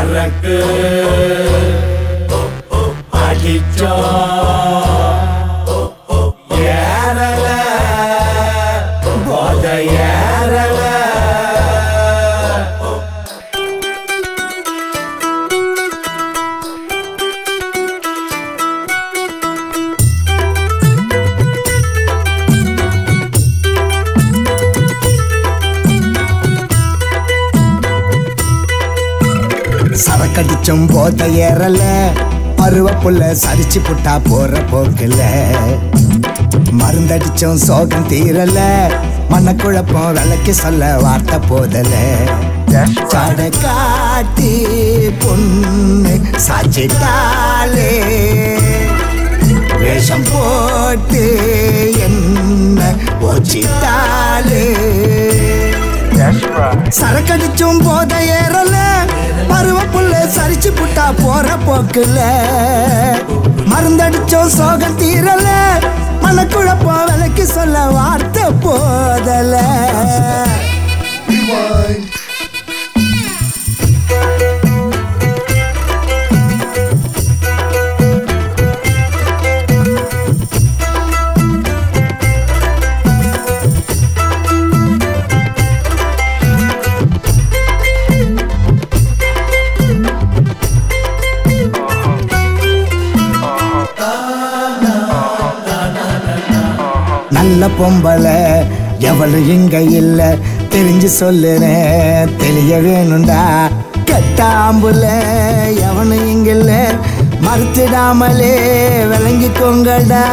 சரக்கு அடிச்சோ ஏறல போத ஏறல சரக்கடிச்சும் போத ஏறல பருவ புள்ள சரிச்சு புட்டா போற போக்குல மருந்தடிச்சும் சோகம் தீரல மனக்குழப்பம் விளக்கி சொல்ல வார்த்தை போதல சட காட்டி பொண்ணு சாச்சிட்டாலே வேஷம் போட்டு என்ன ஓச்சிட்டாலே சரக்கடிச்சும் போத ஏறல பருவ புள்ள சரிச்சு புட்டா போற போக்குல மருந்தடிச்சோம் சோகம் தீரல மனக்குழப்பம் விலைக்கு சொல்ல வார்த்தை போதல நல்ல பொம்பளை எவளு இங்க இல்ல தெரிஞ்சு சொல்லுறேன் தெளிய வேணும்டா கட்டாம்புல எவனு இங்க இல்ல மறுத்திடாமலே விளங்கிக்கோங்கடா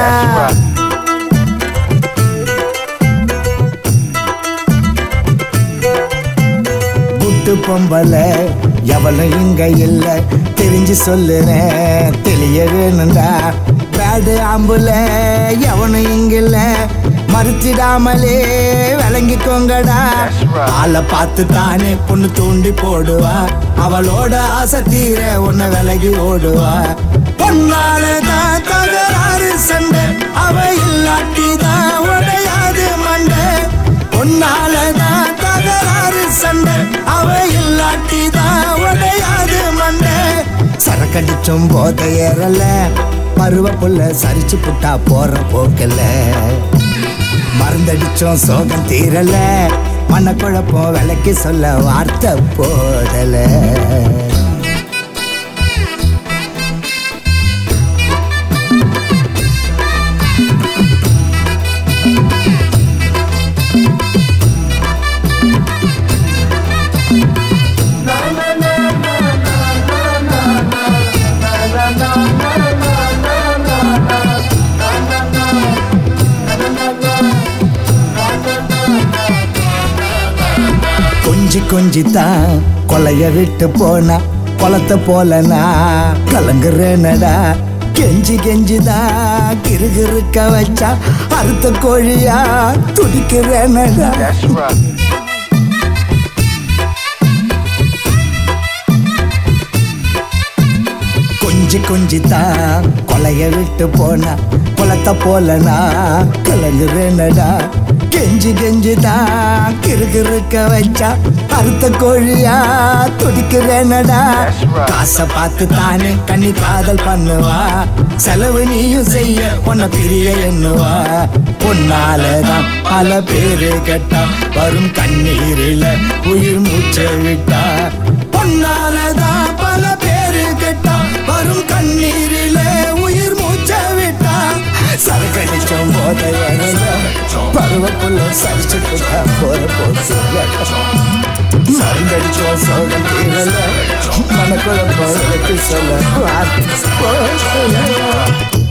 குட்டு பொம்பளை எவளும் இங்க இல்ல தெரிஞ்சு சொல்லுறேன் தெளிய வேணும்டா பேடு ஆம்புல எவனும் இங்க இல்ல மறுத்திடாமலே விளங்கிக்கோங்கடா ஆளை பார்த்து தானே பொண்ணு தூண்டி போடுவா அவளோட ஆசை தீர உன்னை விலகி ஓடுவா பொன்னால தான் தகராறு சண்டை அவ இல்லாட்டி தான் உடையாது மண்டை பொன்னாலதான் தகராறு சண்டை அவ இல்லாட்டி தான் உடையாது மண்டை சரக்கடிச்சும் போத ஏறல பருவ புள்ள சரிச்சு புட்டா போற போக்கல மருந்தடிச்சோம் சோகம் தீரல மனக்குழப்பம் விலைக்கு சொல்ல வார்த்தை போடல கொஞ்சி கொஞ்சி தான் கொலைய விட்டு போனா குளத்தை போலனா கலங்குறேனடா கெஞ்சி கெஞ்சிதான் கிறுகிறுக்க வச்சா அறுத்த கோழியா துடிக்கிறேனடா கொஞ்சி கொஞ்சி தான் கொலைய விட்டு போனா குளத்தை போலனா கலங்குறேனடா கெஞ்சி கெஞ்சி தான் கிறுகிறுக்க வச்சா அறுத்த கோழியா துடிக்கிறேனடா காசை பார்த்து தானே கண்ணி காதல் பண்ணுவா செலவு நீயும் செய்ய உன்னை பிரிய எண்ணுவா பொன்னாலதான் பல பேரு கேட்டா வரும் கண்ணீரில உயிர் மூச்சை விட்டா பொன்னாலதான் பல பேரு கேட்டா வரும் கண்ணீரில உயிர் மூச்சை விட்டா சரக்கடிச்சோம் போத பருவக்குள்ள சரிச்சு போட்டா போற போச்சு மருந்தடிச்சோம் சோகம் தீரல மனக்குழப்பம் சொல்ல வார்த்தை போகல.